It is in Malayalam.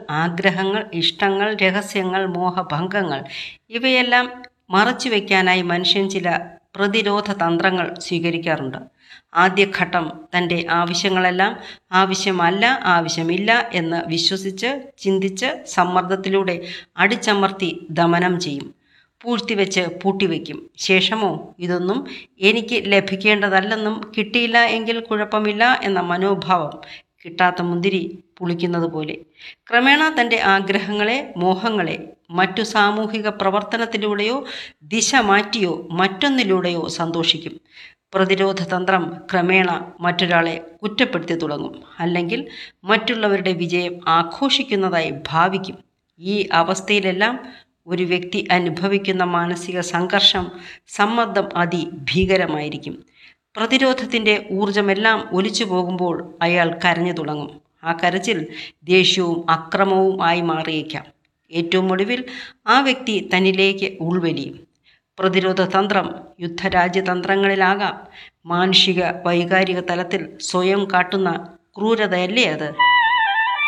ആഗ്രഹങ്ങൾ ഇഷ്ടങ്ങൾ രഹസ്യങ്ങൾ മോഹഭംഗങ്ങൾ ഇവയെല്ലാം മറച്ചു വയ്ക്കാനായി മനുഷ്യൻ ചില പ്രതിരോധ തന്ത്രങ്ങൾ സ്വീകരിക്കാറുണ്ട് ആദ്യഘട്ടം തൻ്റെ ആവശ്യങ്ങളെല്ലാം ആവശ്യമല്ല ആവശ്യമില്ല എന്ന് വിശ്വസിച്ച് ചിന്തിച്ച് സമ്മർദ്ദത്തിലൂടെ അടിച്ചമർത്തി ദമനം ചെയ്യും പൂഴ്ത്തിവെച്ച് പൂട്ടിവെക്കും ശേഷമോ ഇതൊന്നും എനിക്ക് ലഭിക്കേണ്ടതല്ലെന്നും കിട്ടിയില്ല എങ്കിൽ കുഴപ്പമില്ല എന്ന മനോഭാവം കിട്ടാത്ത മുന്തിരി പുളിക്കുന്നത് പോലെ ക്രമേണ തൻ്റെ ആഗ്രഹങ്ങളെ മോഹങ്ങളെ മറ്റു സാമൂഹിക പ്രവർത്തനത്തിലൂടെയോ ദിശ മാറ്റിയോ മറ്റൊന്നിലൂടെയോ സന്തോഷിക്കും പ്രതിരോധ തന്ത്രം ക്രമേണ മറ്റൊരാളെ കുറ്റപ്പെടുത്തി തുടങ്ങും അല്ലെങ്കിൽ മറ്റുള്ളവരുടെ വിജയം ആഘോഷിക്കുന്നതായി ഭാവിക്കും ഈ അവസ്ഥയിലെല്ലാം ഒരു വ്യക്തി അനുഭവിക്കുന്ന മാനസിക സംഘർഷം സമ്മർദ്ദം അതിഭീകരമായിരിക്കും പ്രതിരോധത്തിൻ്റെ ഊർജമെല്ലാം ഒലിച്ചു പോകുമ്പോൾ അയാൾ കരഞ്ഞു തുടങ്ങും ആ കരച്ചിൽ ദേഷ്യവും അക്രമവും ആയി മാറിയേക്കാം ഏറ്റവും ഒടുവിൽ ആ വ്യക്തി തന്നിലേക്ക് ഉൾവലിയും പ്രതിരോധ തന്ത്രം യുദ്ധരാജ്യതന്ത്രങ്ങളിലാകാം മാനുഷിക വൈകാരിക തലത്തിൽ സ്വയം കാട്ടുന്ന ക്രൂരതയല്ലേ അത്